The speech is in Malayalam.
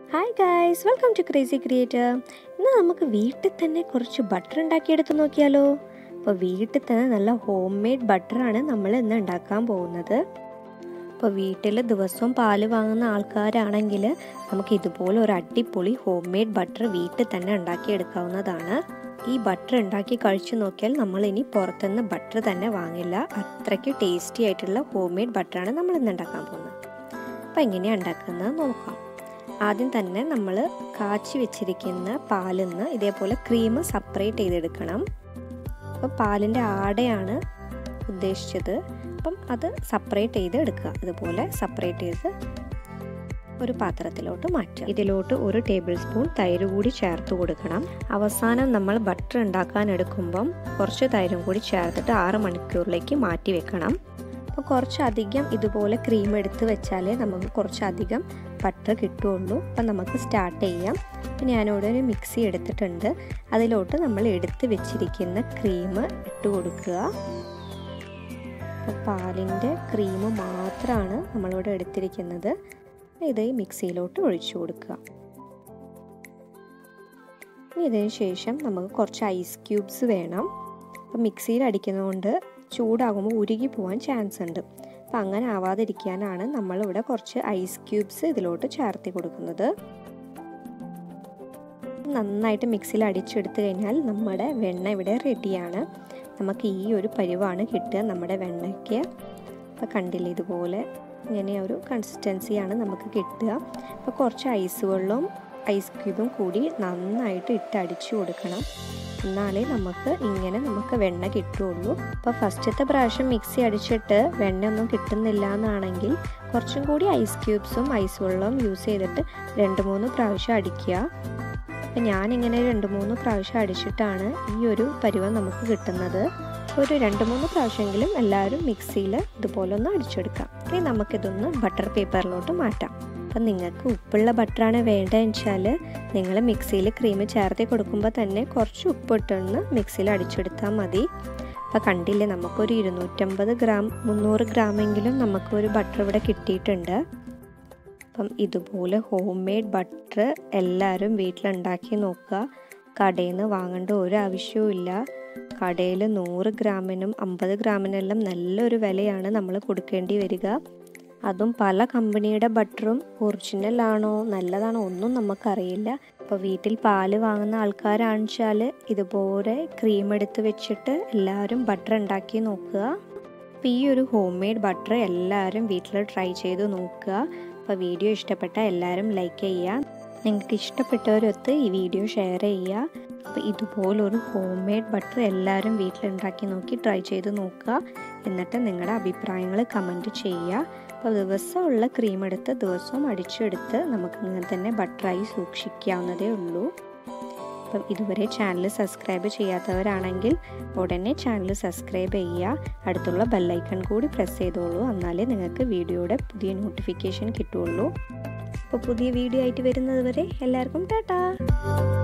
hi guys welcome to crazy creator ഇന്ന് നമുക്ക് വീട്ടിൽ തന്നെ കുറച്ച് ബട്ടർ ഉണ്ടാക്കിയെടുത്ത് നോക്കിയാലോ അപ്പോൾ വീട്ടിൽ തന്നെ നല്ല ഹോം മെയ്ഡ് ബട്ടറാണ് നമ്മൾ ഇന്ന് ഉണ്ടാക്കാൻ പോകുന്നത് അപ്പോൾ വീട്ടിൽ ദിവസവും പാല് വാങ്ങുന്ന ആൾക്കാരാണെങ്കിൽ നമുക്ക് ഇതുപോലെ ഒരു അടിപൊളി ഹോം മെയ്ഡ് ബട്ടർ വീട്ടിൽ തന്നെ ഉണ്ടാക്കിയെടുക്കാവുന്നതാണ് ഈ ബട്ടർ ഉണ്ടാക്കി കഴിച്ചു നോക്കിയാൽ നമ്മൾ ഇനി പുറത്തുനിന്ന് ബട്ടർ തന്നെ വാങ്ങില്ല അത്രയ്ക്ക് ടേസ്റ്റി ആയിട്ടുള്ള ഹോം മെയ്ഡ് ബട്ടറാണ് നമ്മൾ ഇന്ന് ഉണ്ടാക്കാൻ പോകുന്നത് അപ്പോൾ എങ്ങനെയാണ് ഉണ്ടാക്കുന്നത് നോക്കാം ആദ്യം തന്നെ നമ്മൾ കാച്ചി വെച്ചിരിക്കുന്ന പാലിൽ നിന്ന് ഇതേപോലെ ക്രീം സെപ്പറേറ്റ് ചെയ്തെടുക്കണം അപ്പോൾ പാലിൻ്റെ ആടയാണ് ഉദ്ദേശിച്ചത് അപ്പം അത് സെപ്പറേറ്റ് ചെയ്ത് എടുക്കുക ഇതുപോലെ സെപ്പറേറ്റ് ചെയ്ത് ഒരു പാത്രത്തിലോട്ട് മാറ്റുക ഇതിലോട്ട് ഒരു ടേബിൾ സ്പൂൺ തൈര് കൂടി ചേർത്ത് കൊടുക്കണം അവസാനം നമ്മൾ ബട്ടർ ഉണ്ടാക്കാൻ എടുക്കുമ്പം കുറച്ച് തൈരും കൂടി ചേർത്തിട്ട് ആറ് മണിക്കൂറിലേക്ക് മാറ്റി വെക്കണം അപ്പോൾ കുറച്ചധികം ഇതുപോലെ ക്രീം എടുത്ത് വെച്ചാലേ നമുക്ക് കുറച്ചധികം ബട്ടർ കിട്ടുകയുള്ളൂ അപ്പം നമുക്ക് സ്റ്റാർട്ട് ചെയ്യാം അപ്പം ഞാനിവിടെ ഒരു മിക്സി എടുത്തിട്ടുണ്ട് അതിലോട്ട് നമ്മൾ എടുത്ത് വെച്ചിരിക്കുന്ന ക്രീം ഇട്ട് കൊടുക്കുക അപ്പോൾ പാലിൻ്റെ ക്രീം മാത്രമാണ് നമ്മളിവിടെ എടുത്തിരിക്കുന്നത് ഇത് ഈ മിക്സിയിലോട്ട് ഒഴിച്ചു കൊടുക്കുക ഇനി ഇതിന് ശേഷം നമുക്ക് കുറച്ച് ഐസ് ക്യൂബ്സ് വേണം അപ്പം മിക്സിയിൽ അടിക്കുന്നതുകൊണ്ട് ചൂടാകുമ്പോൾ ഉരുകി പോകാൻ ചാൻസ് ഉണ്ട് അപ്പം അങ്ങനെ ആവാതിരിക്കാനാണ് നമ്മളിവിടെ കുറച്ച് ഐസ് ക്യൂബ്സ് ഇതിലോട്ട് ചേർത്തി കൊടുക്കുന്നത് നന്നായിട്ട് മിക്സിയിൽ അടിച്ചെടുത്ത് കഴിഞ്ഞാൽ നമ്മുടെ വെണ്ണ ഇവിടെ റെഡിയാണ് നമുക്ക് ഈ ഒരു പരിവാണ് കിട്ടുക നമ്മുടെ വെണ്ണയ്ക്ക് അപ്പോൾ കണ്ടില്ല ഇതുപോലെ ഇങ്ങനെ ഒരു കൺസിസ്റ്റൻസിയാണ് നമുക്ക് കിട്ടുക അപ്പോൾ കുറച്ച് ഐസ് വെള്ളവും ഐസ് ക്യൂബും കൂടി നന്നായിട്ട് ഇട്ട് അടിച്ചു കൊടുക്കണം എന്നാലേ നമുക്ക് ഇങ്ങനെ നമുക്ക് വെണ്ണ കിട്ടുള്ളൂ അപ്പോൾ ഫസ്റ്റത്തെ പ്രാവശ്യം മിക്സി അടിച്ചിട്ട് വെണ്ണ ഒന്നും കിട്ടുന്നില്ല എന്നാണെങ്കിൽ കുറച്ചും കൂടി ഐസ് ക്യൂബ്സും ഐസ് വെള്ളവും യൂസ് ചെയ്തിട്ട് രണ്ട് മൂന്ന് പ്രാവശ്യം അടിക്കുക അപ്പം ഞാനിങ്ങനെ രണ്ട് മൂന്ന് പ്രാവശ്യം അടിച്ചിട്ടാണ് ഈ ഒരു പരുവം നമുക്ക് കിട്ടുന്നത് ഒരു രണ്ട് മൂന്ന് പ്രാവശ്യമെങ്കിലും എല്ലാവരും മിക്സിയിൽ ഇതുപോലെ ഒന്ന് അടിച്ചെടുക്കാം ഇനി നമുക്കിതൊന്ന് ബട്ടർ പേപ്പറിലോട്ട് മാറ്റാം അപ്പം നിങ്ങൾക്ക് ഉപ്പുള്ള ബട്ടറാണ് വേണ്ടതെന്ന് വെച്ചാൽ നിങ്ങൾ മിക്സിയിൽ ക്രീം ചേർത്തി കൊടുക്കുമ്പോൾ തന്നെ കുറച്ച് ഉപ്പിട്ടൊന്ന് മിക്സിയിൽ അടിച്ചെടുത്താൽ മതി അപ്പോൾ കണ്ടില്ലേ നമുക്കൊരു ഇരുന്നൂറ്റമ്പത് ഗ്രാം മുന്നൂറ് ഗ്രാമെങ്കിലും നമുക്കൊരു ബട്ടർ ഇവിടെ കിട്ടിയിട്ടുണ്ട് അപ്പം ഇതുപോലെ ഹോം മെയ്ഡ് ബട്ടർ എല്ലാവരും വീട്ടിലുണ്ടാക്കി നോക്കുക കടയിൽ നിന്ന് വാങ്ങേണ്ട ഒരു ആവശ്യവും ഇല്ല കടയിൽ നൂറ് ഗ്രാമിനും അമ്പത് ഗ്രാമിനെല്ലാം നല്ലൊരു വിലയാണ് നമ്മൾ കൊടുക്കേണ്ടി വരിക അതും പല കമ്പനിയുടെ ബട്ടറും ഒറിജിനൽ ആണോ നല്ലതാണോ ഒന്നും നമുക്കറിയില്ല അപ്പോൾ വീട്ടിൽ പാല് വാങ്ങുന്ന ആൾക്കാരാണെന്ന് വെച്ചാൽ ഇതുപോലെ ക്രീം എടുത്ത് വെച്ചിട്ട് എല്ലാവരും ബട്ടർ ഉണ്ടാക്കി നോക്കുക അപ്പോൾ ഈ ഒരു ഹോം മെയ്ഡ് ബട്ടർ എല്ലാവരും വീട്ടിൽ ട്രൈ ചെയ്ത് നോക്കുക അപ്പോൾ വീഡിയോ ഇഷ്ടപ്പെട്ട എല്ലാവരും ലൈക്ക് ചെയ്യുക നിങ്ങൾക്ക് ഇഷ്ടപ്പെട്ടവരൊത്ത് ഈ വീഡിയോ ഷെയർ ചെയ്യുക അപ്പോൾ ഇതുപോലൊരു ഹോം മെയ്ഡ് ബട്ടർ എല്ലാവരും വീട്ടിലുണ്ടാക്കി നോക്കി ട്രൈ ചെയ്ത് നോക്കുക എന്നിട്ട് നിങ്ങളുടെ അഭിപ്രായങ്ങൾ കമൻറ്റ് ചെയ്യുക അപ്പോൾ ദിവസമുള്ള ക്രീം എടുത്ത് ദിവസവും അടിച്ചെടുത്ത് നമുക്ക് ഇങ്ങനെ തന്നെ ബട്ടറായി സൂക്ഷിക്കാവുന്നതേ ഉള്ളൂ അപ്പം ഇതുവരെ ചാനൽ സബ്സ്ക്രൈബ് ചെയ്യാത്തവരാണെങ്കിൽ ഉടനെ ചാനൽ സബ്സ്ക്രൈബ് ചെയ്യുക അടുത്തുള്ള ബെല്ലൈക്കൺ കൂടി പ്രസ് ചെയ്തോളൂ എന്നാലേ നിങ്ങൾക്ക് വീഡിയോയുടെ പുതിയ നോട്ടിഫിക്കേഷൻ കിട്ടുള്ളൂ അപ്പോൾ പുതിയ വീഡിയോ ആയിട്ട് വരുന്നത് വരെ എല്ലാവർക്കും ടാറ്റാ